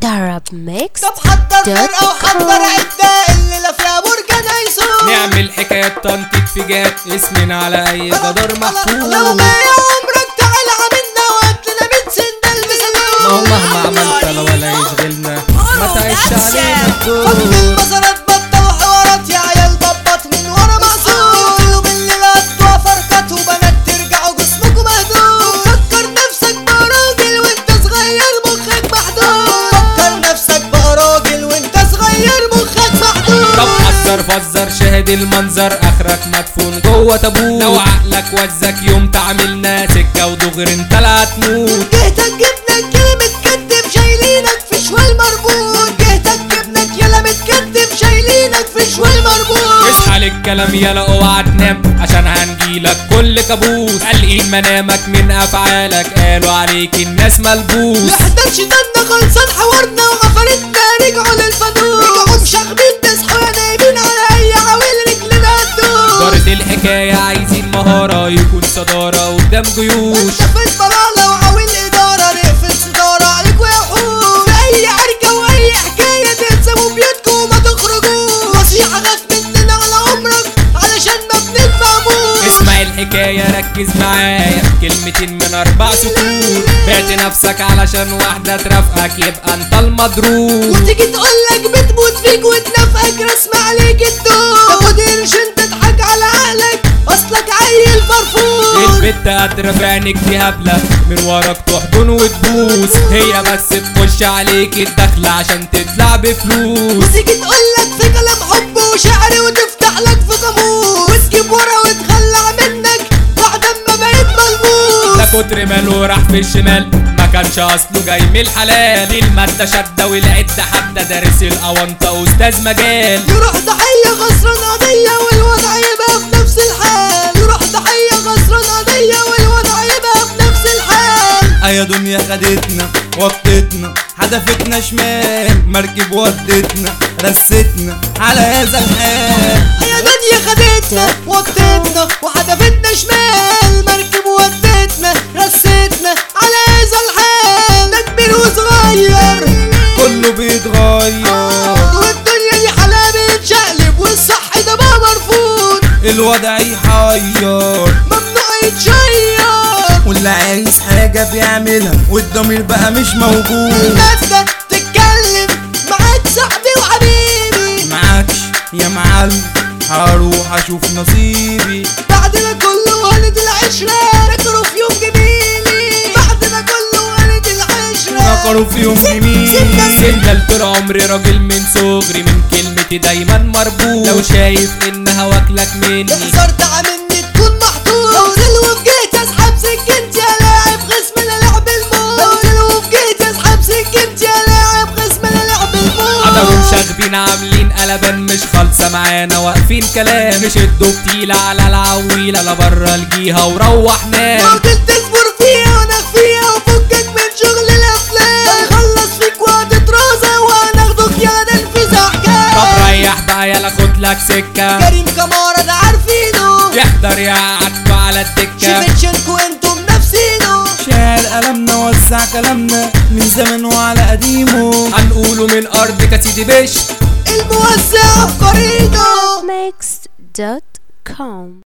Darab Mix طب حضر دوت فرقة وحضر كوم. عدة الليلة فيها بركان هيسوق نعمل حكايات تنطيط في جات اسمنا على اي جدار لو محفوظ بايع عمرك تعال عملنا وهات لنا 100 سندال بسلام ما هو مهما عملت لا ولا يشغلنا ما تعيش علينا فك الدور البصرات بطلوا حوارات يا عيال ضبط من ورا مقصود قولوا بالليل هتوا فرقات وبنات ترجعوا جسمكم مهدود فكر نفسك بقى راجل وانت صغير مخك محدود فكر نفسك بقى راجل وانت صغير مخك محدود طب حذر فزر شاهد المنظر اخرك مدفون جوه تابوت لو عقلك وزك يوم تعملنا سكه ودغري انت لا هتموت جهتك جبنك يلا متكتف شايلينك في شوال مربوط جهتك جبنك يلا متكتف شايلينك في شوال مربوط اصحى للكلام يلا اوعى تنام عشان هنجيلك كل كابوس قلقين منامك من افعالك قالوا عليك الناس ملبوس لحد شيطاننا خلصان حوارنا وعفارتنا رجعوا للفانوس رجعوا مشاغبين تصحوا يا نايمين على اي عويل رجلنا هتدوس دارت الحكاية عايزين مهارة يكون صدارة قدام جيوش انت في البلالة وعويل ادارة نقفل صدارة عليكوا يا وحوش في اي عركة واي حكاية تلزموا بيوتكم وما تخرجوش نصيحة خاف مننا على عمرك علشان ما بنتفهموش اسمع الحكاية ركز معايا كلمتين من أربع سطور بعت نفسك علشان واحدة ترافقك يبقى أنت المضروب وتيجي تقولك بتموت فيك وتنافقك رسم عليك الدور تاخد قرشين تضحك على عقلك اصلك عيل فرفور البت قادرة في عينك دي هبلة من وراك تحضن وتبوس هي بس تخش عليك الدخلة عشان تطلع بفلوس وتيجي تقولك في كلام حب وشعر وتفتح لك في قاموس وتجيب ورا وتخلع منك بعد ما بقيت ملموس ده كتر ماله راح في الشمال ما كانش اصله جاي من الحلال المادة شدة والعدة حدة دارس الأونطة أستاذ مجال يروح ضحية خسران قضية والوضع يبقى في نفس الحال يروح ضحية خسران قضية والوضع يبقى في نفس الحال ايا دنيا خدتنا وطتنا حدفتنا شمال مركب ودتنا رستنا على هذا الحال يا دنيا خدتنا وطتنا وحدفتنا شمال مركب ودتنا رستنا على هذا الحال ده كبير وصغير كله بيتغير والدنيا دي حالها بيتشقلب والصح ده بقى مرفوض الوضع يحير ممنوع يتشير واللي عايز حاجة بيعملها والضمير بقى مش موجود المادة تتكلم معاك صاحبي وحبيبي معكش يا معلم هروح اشوف نصيبي بعد ما كله ولد العشرة نكروا في يوم جميلي بعد ما كله ولد العشرة نقروا في يوم جميل سندل طول عمري راجل من صغري من كلمتي دايما مربوط لو شايف انها واكلك مني احذر مني تكون محطوط لو زلوا في جيت اسحب سكنتي يا لاعب خصم انا لعب الموت لو زلوا في جيت اسحب سكنتي يا لاعب خصم انا لعب حضروا الموت مشاغبين عاملين قلبان مش خالصة معانا واقفين كلام نشدوا بتيلة على العويلة لا برا الجيهة وروح نام راجل تصبر فيها ونخفيها وفكك من شغل الافلام هنخلص فيك وهتترازى وهناخدك يا ننفذ طب احكام ريح بقى يلا خد لك سكة كريم كمارة ده عارفينه يحضر يقعدكوا على الدكة شفتشنكوا انتم نفسينه شاعر قلمنا وسع كلامنا من زمن وعلى قديمه هنقوله من أرض كسيدي بش الموزع في قرينه Mix.com